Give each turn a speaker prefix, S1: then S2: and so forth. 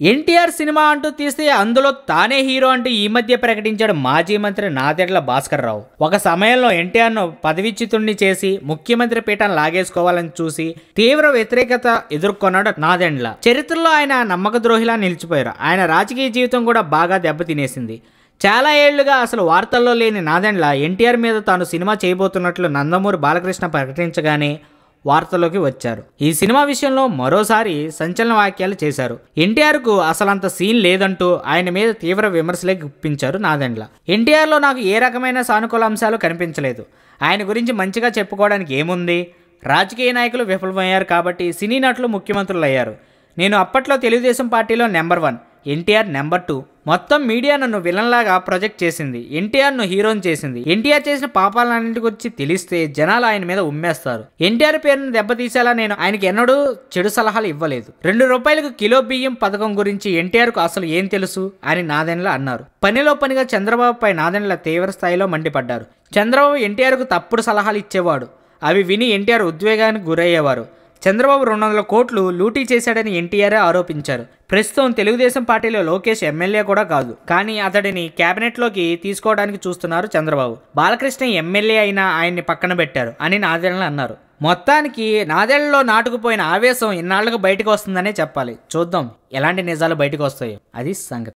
S1: NTR cinema అంటూ తీస్తే అందులో తానే హీరో అంటూ ఈ మధ్య ప్రకటించాడు మాజీ మంత్రి నాదెండ్ల భాస్కర్ రావు ఒక సమయంలో ఎన్టీఆర్ను పదవిచ్యుతుణ్ణి చేసి ముఖ్యమంత్రి పీఠాన్ని లాగేసుకోవాలని చూసి తీవ్ర వ్యతిరేకత ఎదుర్కొన్నాడు నాదెండ్ల చరిత్రలో ఆయన నమ్మక ద్రోహిలా నిలిచిపోయారు ఆయన రాజకీయ జీవితం కూడా బాగా దెబ్బతినేసింది చాలా ఏళ్లుగా అసలు వార్తల్లో లేని నాదెండ్ల ఎన్టీఆర్ మీద తాను సినిమా చేయబోతున్నట్లు నందమూరి బాలకృష్ణ ప్రకటించగానే వార్తల్లోకి వచ్చారు ఈ సినిమా విషయంలో మరోసారి సంచలన వ్యాఖ్యలు చేశారు ఎన్టీఆర్కు అసలంత సీన్ లేదంటూ ఆయన మీద తీవ్ర విమర్శలే గుప్పించారు నాదెండ్ల ఎన్టీఆర్లో నాకు ఏ రకమైన సానుకూల అంశాలు కనిపించలేదు ఆయన గురించి మంచిగా చెప్పుకోవడానికి ఏముంది రాజకీయ నాయకులు విఫలమయ్యారు కాబట్టి సినీ నటులు ముఖ్యమంత్రులు అయ్యారు నేను అప్పట్లో తెలుగుదేశం పార్టీలో number one NTR number two మొత్తం మీడియా నన్ను విలన్లాగా ప్రొజెక్ట్ చేసింది ఎన్టీఆర్ను హీరోని చేసింది ఎన్టీఆర్ చేసిన పాపాలన్నింటి గురించి తెలిస్తే జనాలు ఆయన మీద ఉమ్మేస్తారు ఎన్టీఆర్ పేరును దెబ్బతీసేలా నేను ఆయనకి ఎన్నడూ చెడు సలహాలు ఇవ్వలేదు రెండు రూపాయలకు కిలో బియ్యం పథకం గురించి ఎన్టీఆర్కు అసలు ఏం తెలుసు అని నాదెండ్ల అన్నారు పనిలో పనిగా చంద్రబాబుపై నాదెండ్ల తీవ్ర స్థాయిలో మండిపడ్డారు చంద్రబాబు ఎన్టీఆర్కు తప్పుడు సలహాలు ఇచ్చేవాడు అవి విని ఎన్టీఆర్ ఉద్వేగానికి గురయ్యేవారు చంద్రబాబు రెండు వందల కోట్లు లూటీ చేశాడని ఎన్టీఆర్ ఆరోపించారు ప్రస్తుతం తెలుగుదేశం పార్టీలో లోకేష్ ఎమ్మెల్యే కూడా కాదు కానీ అతడిని కేబినెట్లోకి తీసుకోవడానికి చూస్తున్నారు చంద్రబాబు బాలకృష్ణ ఎమ్మెల్యే అయినా ఆయన్ని పక్కన పెట్టారు అని నాదేళ్ల అన్నారు మొత్తానికి నాదేళ్లలో నాటుకుపోయిన ఆవేశం ఇన్నాళ్లకు బయటకు వస్తుందనే చెప్పాలి చూద్దాం ఎలాంటి నిజాలు బయటకు వస్తాయో అది సంగతి